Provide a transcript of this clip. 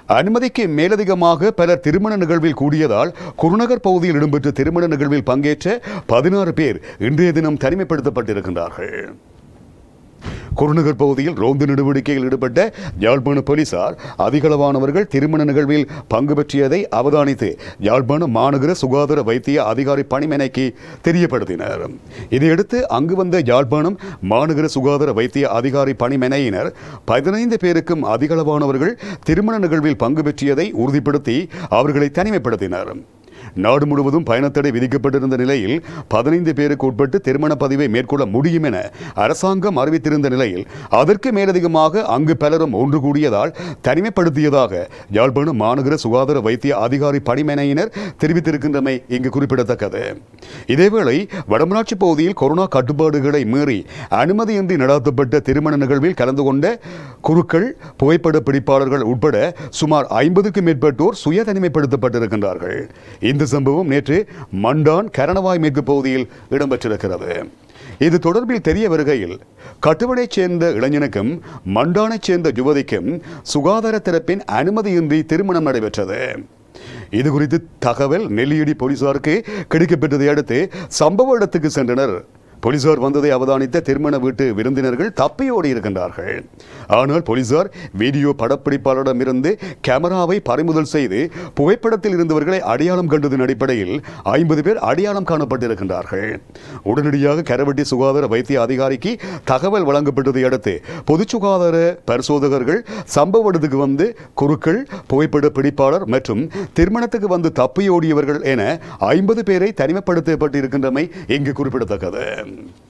அனுமதிக்கு மேலதிகமாக பலர் திருமண நிகழ்வில் கூடியதால் குருநகர் பகுதியில் இடம்பெற்ற திருமண நிகழ்வில் பங்கேற்ற பதினாறு பேர் இன்றைய தினம் தனிமைப்படுத்தப்பட்டிருக்கின்றார்கள் குருநகர் பகுதியில் ரோந்து நடவடிக்கையில் ஈடுபட்ட யாழ்ப்பாண போலீசார் அதிகளவானவர்கள் திருமண நிகழ்வில் பங்கு பெற்றியதை அவதானித்து யாழ்ப்பாண மாநகர சுகாதார வைத்திய அதிகாரி பணிமனைக்கு தெரியப்படுத்தினர் இதையடுத்து அங்கு வந்த யாழ்ப்பாணம் மாநகர சுகாதார வைத்திய அதிகாரி பணிமனையினர் பதினைந்து பேருக்கும் அதிகளவானவர்கள் திருமண நிகழ்வில் பங்கு பெற்றியதை உறுதிப்படுத்தி அவர்களை தனிமைப்படுத்தினர் நாடு முழுவதும் பயணத்தடை விதிக்கப்பட்டிருந்த நிலையில் பதினைந்து பேருக்கு உட்பட்டு திருமண பதிவை மேற்கொள்ள முடியும் என அரசாங்கம் அறிவித்திருந்த நிலையில் அதற்கு மேலதிகமாக அங்கு பலரும் ஒன்று கூடியதால் தனிமைப்படுத்தியதாக யாழ்ப்பாணம் மாநகர சுகாதார வைத்திய அதிகாரி பணிமனையினர் தெரிவித்திருக்கின்றமை இங்கு குறிப்பிடத்தக்கது இதேவேளை வடமராட்சி பகுதியில் கொரோனா கட்டுப்பாடுகளை மீறி அனுமதியின்றி நடாத்தப்பட்ட திருமண நிகழ்வில் கலந்து கொண்ட குருக்கள் புகைப்பட பிடிப்பாளர்கள் உட்பட சுமார் ஐம்பதுக்கும் மேற்பட்டோர் சுய தனிமைப்படுத்தப்பட்டிருக்கின்றார்கள் இந்த சம்பவம் நேற்று மண்டான் கரணவாய் மேற்கு பகுதியில் இடம்பெற்றிருக்கிறது இது தொடர்பில் தெரிய வருகையில் கட்டுவடைச் சேர்ந்த இளைஞனுக்கும் மண்டானைச் சேர்ந்த யுவதிக்கும் சுகாதார தரப்பின் அனுமதியின்றி திருமணம் நடைபெற்றது இது குறித்து தகவல் நெல்லியடி போலீசாருக்கு கிடைக்கப்பெற்றதை அடுத்து சம்பவ இடத்துக்கு சென்றனர் போலீசார் வந்ததை அவதானித்த திருமண வீட்டு விருந்தினர்கள் தப்பியோடி இருக்கின்றார்கள் ஆனால் போலீசார் வீடியோ படப்பிடிப்பாளரிடமிருந்து கேமராவை பறிமுதல் செய்து புகைப்படத்தில் இருந்தவர்களை அடையாளம் கண்டதன் அடிப்படையில் ஐம்பது பேர் அடையாளம் காணப்பட்டிருக்கின்றார்கள் உடனடியாக கரவட்டி சுகாதார வைத்திய அதிகாரிக்கு தகவல் வழங்கப்பட்டதை அடுத்து பொது சுகாதார பரிசோதகர்கள் சம்பவ இடத்துக்கு வந்து குருக்கள் புகைப்பட பிடிப்பாளர் மற்றும் திருமணத்துக்கு வந்து தப்பியோடியவர்கள் என ஐம்பது பேரை தனிமைப்படுத்தப்பட்டிருக்கின்றமை இங்கு குறிப்பிடத்தக்கது